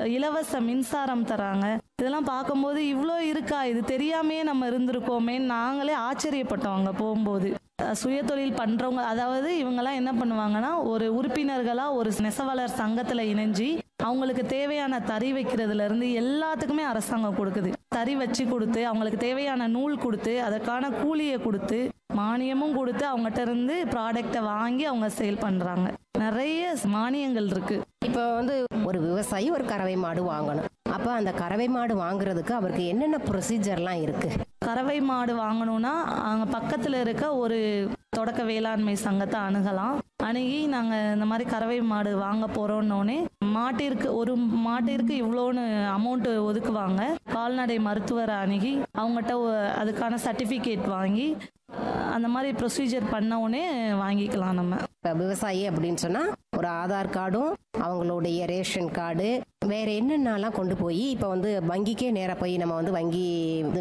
இலவச மின்சாரம் தராங்க இதெல்லாம் பார்க்கும்போது இவ்வளோ இருக்கா இது தெரியாமையே நம்ம இருந்திருக்கோமேன்னு நாங்களே ஆச்சரியப்பட்டோம் அங்கே போகும்போது அஹ் சுயதொழில் பண்றவங்க அதாவது இவங்கெல்லாம் என்ன பண்ணுவாங்கன்னா ஒரு உறுப்பினர்களா ஒரு நெசவாளர் சங்கத்துல இணைஞ்சு அவங்களுக்கு தேவையான தறி வைக்கிறதுல இருந்து எல்லாத்துக்குமே அரசாங்கம் கொடுக்குது தறி வச்சு கொடுத்து அவங்களுக்கு தேவையான நூல் கொடுத்து அதற்கான கூலியை கொடுத்து மானியமும் கொடுத்து அவங்ககிட்ட இருந்து ப்ராடக்டை வாங்கி அவங்க சேல் பண்றாங்க நிறைய மானியங்கள் இருக்கு இப்போ வந்து ஒரு விவசாயி ஒரு கறவை மாடு வாங்கணும் அப்போ அந்த கறவை மாடு வாங்குறதுக்கு அவருக்கு என்னென்ன ப்ரொசீஜர்லாம் இருக்கு கறவை மாடு வாங்கணும்னா அங்கே பக்கத்தில் இருக்க ஒரு தொடக்க வேளாண்மை சங்கத்தை அணுகலாம் அணுகி நாங்கள் இந்த மாதிரி கறவை மாடு வாங்க போகிறோன்னொடனே மாட்டிற்கு ஒரு மாட்டிற்கு இவ்வளோன்னு அமௌண்ட்டு ஒதுக்குவாங்க கால்நடை மருத்துவரை அணுகி அவங்ககிட்ட ஒ- அதுக்கான சர்டிஃபிகேட் வாங்கி அஹ், அந்த மாதிரி ப்ரொசீஜர் பண்ண உடனே வாங்கிக்கலாம் நம்ம இப்போ விவசாயி அப்படின்னு சொன்னா ஒரு ஆதார் கார்டும் அவங்களுடைய ரேஷன் கார்டு வேற என்னென்னலாம் கொண்டு போய் இப்போ வந்து வங்கிக்கே நேராக போய் நம்ம வந்து வங்கி இது